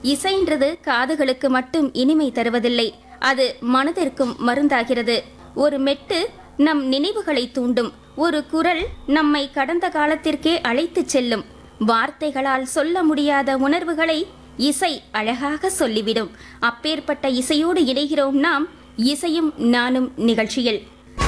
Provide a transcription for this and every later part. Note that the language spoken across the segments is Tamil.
இசைன்றது காதுகளுக்கு மட்டும் இனிமை தருவதில்லை அது மனதிற்கும் மருந்தாகிறது ஒரு மெட்டு நம் நினைவுகளை தூண்டும் ஒரு குரல் நம்மை கடந்த காலத்திற்கே அழைத்துச் செல்லும் வார்த்தைகளால் சொல்ல முடியாத உணர்வுகளை இசை அழகாக சொல்லிவிடும் அப்பேற்பட்ட இசையோடு இணைகிறோம் நாம் இசையும் நானும் நிகழ்ச்சியில்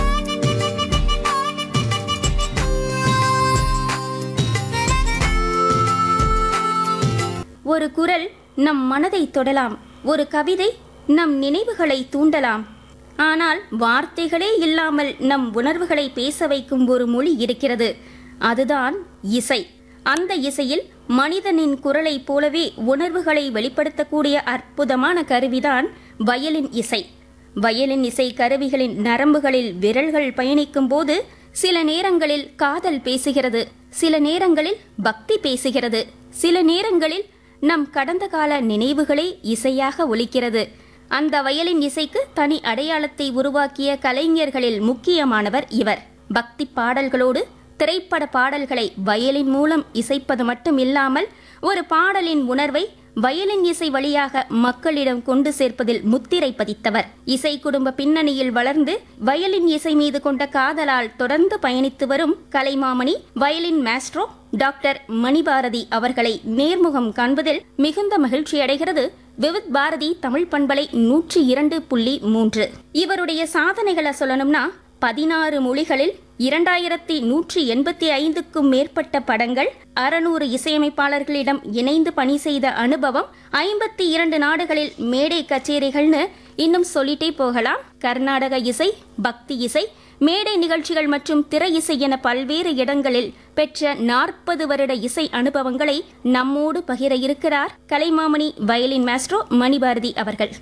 ஒரு குரல் நம் மனதை தொடலாம் ஒரு கவிதை நம் நினைவுகளை தூண்டலாம் ஆனால் வார்த்தைகளே இல்லாமல் நம் உணர்வுகளை பேச வைக்கும் ஒரு மொழி இருக்கிறது அதுதான் இசை அந்த இசையில் மனிதனின் குரலைப் போலவே உணர்வுகளை வெளிப்படுத்தக்கூடிய அற்புதமான கருவிதான் வயலின் இசை வயலின் இசை கருவிகளின் நரம்புகளில் விரல்கள் பயணிக்கும் போது சில நேரங்களில் காதல் பேசுகிறது சில நேரங்களில் பக்தி பேசுகிறது சில நேரங்களில் நம் கடந்த கால நினைவுகளே இசையாக ஒலிக்கிறது அந்த வயலின் இசைக்கு தனி அடையாளத்தை உருவாக்கிய கலைஞர்களில் முக்கியமானவர் இவர் பக்தி பாடல்களோடு திரைப்பட பாடல்களை வயலின் மூலம் இசைப்பது மட்டும் இல்லாமல் ஒரு பாடலின் உணர்வை வயலின் இசை வழியாக மக்களிடம் கொண்டு சேர்ப்பதில் முத்திரை பதித்தவர் இசை குடும்ப பின்னணியில் வளர்ந்து வயலின் இசை மீது கொண்ட காதலால் தொடர்ந்து பயணித்து வரும் Kalaimamani violin maestro doctor Manibharathi அவர்களை நேர்முகம் காண்பதில் மிகுந்த மகிழ்ச்சி அடைகிறது விவித் பாரதி தமிழ் பண்பலை நூற்றி இரண்டு புள்ளி மூன்று இவருடைய சாதனைகளை சொல்லணும்னா பதினாறு மொழிகளில் இரண்டாயிரத்தி நூற்றி எண்பத்தி ஐந்துக்கும் மேற்பட்ட படங்கள் அறுநூறு இசையமைப்பாளர்களிடம் இணைந்து பணி செய்த அனுபவம் ஐம்பத்தி இரண்டு நாடுகளில் மேடை கச்சேரிகள்னு இன்னும் சொல்லிட்டே போகலாம் கர்நாடக இசை பக்தி இசை மேடை நிகழ்ச்சிகள் மற்றும் திரை இசை என பல்வேறு இடங்களில் பெற்ற நாற்பது வருட இசை அனுபவங்களை நம்மோடு பகிர இருக்கிறார் கலைமாமணி வயலின் மாஸ்ட்ரோ மணிபாரதி அவர்கள்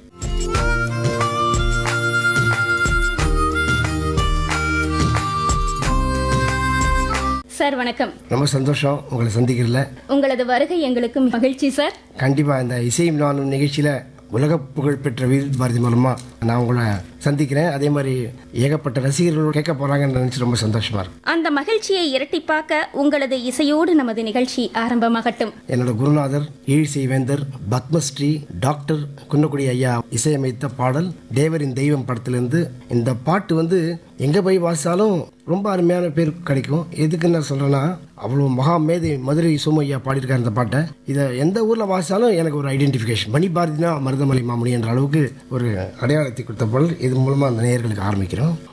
சார் வணக்கம் ரொம்ப சந்தோஷம் உங்களை சந்திக்கிறதுல உங்களது வருகை எங்களுக்கு மகிழ்ச்சி சார் கண்டிப்பாக இந்த இசையும் நானும் நிகழ்ச்சியில் உலக புகழ்பெற்ற விருது பாரதி மூலமாக நான் உங்களை சந்திக்கிறேன் அதே மாதிரி ஏகப்பட்ட ரசிகர்கள் கேட்க போகிறாங்கன்னு நினச்சி ரொம்ப சந்தோஷமாக இருக்கு அந்த மகிழ்ச்சியை இரட்டிப்பாக்க உங்களது இசையோடு நமது நிகழ்ச்சி ஆரம்பமாகட்டும் என்னோட குருநாதர் ஈழிசை வேந்தர் பத்மஸ்ரீ டாக்டர் குன்னக்குடி ஐயா இசையமைத்த பாடல் தேவரின் தெய்வம் படத்திலிருந்து இந்த பாட்டு வந்து எங்கே போய் வாசித்தாலும் ரொம்ப அருமையான பேர் கிடைக்கும் எதுக்கு நான் சொல்கிறேன்னா அவ்வளோ மகா மேதை மதுரை சோமையா பாடியிருக்காரு இந்த பாட்டை இதை எந்த ஊரில் வாசித்தாலும் எனக்கு ஒரு ஐடென்டிஃபிகேஷன் மணி பாரதினா மருதமலை மாமணி என்ற அளவுக்கு ஒரு அடையாளத்தை கொடுத்த பாடல் இது மூலமாக அந்த நேயர்களுக்கு ஆரம்பிக்கிறோம்